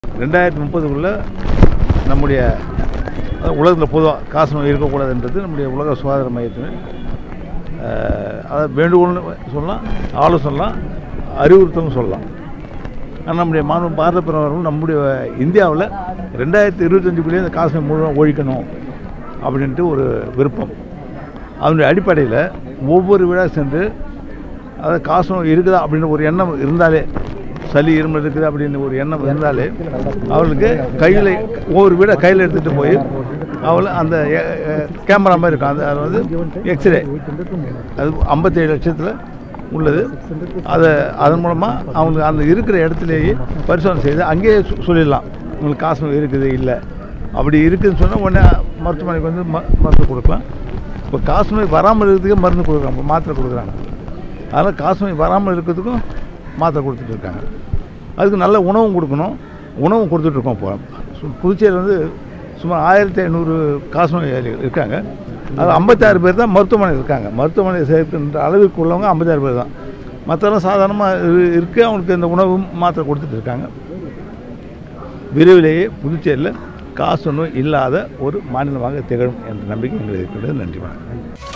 ரெண்டாயிரத்தி முப்பதுக்குள்ளே நம்முடைய உலகத்தில் பொதுவாக காசு நோய் இருக்கக்கூடாதுன்றது நம்முடைய உலக சுகாதார மையத்தின் அஹ், அதாவது வேண்டுகோள்னு சொல்லலாம் ஆலோசனைலாம் அறிவுறுத்தலும் சொல்லலாம் ஆனால் நம்முடைய மாநில பாரத பிரதமர்கள் நம்முடைய இந்தியாவில் ரெண்டாயிரத்தி இருபத்தஞ்சுக்குள்ளேயே இந்த காசு நோய் முழுவதும் ஒழிக்கணும் அப்படின்ட்டு ஒரு விருப்பம் அதனுடைய அடிப்படையில் ஒவ்வொரு விழா சென்று அதாவது காசு நோய் இருக்குதா அப்படின்னு ஒரு எண்ணம் இருந்தாலே சளி இருமல் இருக்குது அப்படின்னு ஒரு எண்ணம் இருந்தாலே அவளுக்கு கையில் ஒவ்வொரு வீடை கையில் எடுத்துகிட்டு போய் அவள் அந்த கேமரா மாதிரி இருக்கும் அது அது வந்து எக்ஸ்ரே அது ஐம்பத்தேழு லட்சத்தில் உள்ளது அதை அதன் மூலமாக அவங்களுக்கு அந்த இருக்கிற இடத்துலையே பரிசோதனை செய்து அங்கேயே சொ- சொல்லிடலாம் உங்களுக்கு காசு நோய் இருக்குது இல்லை அப்படி இருக்குதுன்னு சொன்னால் உடனே மருத்துவமனைக்கு வந்து ம மருந்து கொடுக்கலாம் இப்போ காசு நோய் வராமல் இருக்கிறதுக்கே மருந்து கொடுக்குறாங்க இப்போ மாத்திரை கொடுக்குறாங்க அதனால் காசு நோய் வராமல் இருக்கிறதுக்கும் மாத்திரை கொடுத்துட்டு இருக்காங்க அதுக்கு நல்ல உணவும் கொடுக்கணும் உணவும் கொடுத்துட்ருக்கோம் இப்போ சு- புதுச்சேரியில் வந்து சுமார் ஆயிரத்தி ஐநூறு காசு நோயாளிகள் இருக்காங்க அது ஐம்பத்தாறு பேர் தான் மருத்துவமனையில் இருக்காங்க மருத்துவமனை சேர்க்கின்ற அளவுக்கு உள்ளவங்க ஐம்பத்தாறு பேர் தான் மற்றெல்லாம் சாதாரணமாக இருக்குது அவங்களுக்கு இந்த உணவு மாத்திரை கொடுத்துட்டு இருக்காங்க விரைவிலேயே புதுச்சேரியில் காசு நோய் இல்லாத ஒரு மாநிலமாக திகழும் என்ற நம்பிக்கை எங்களுக்கு இருக்கிறது நன்றி வணக்கம்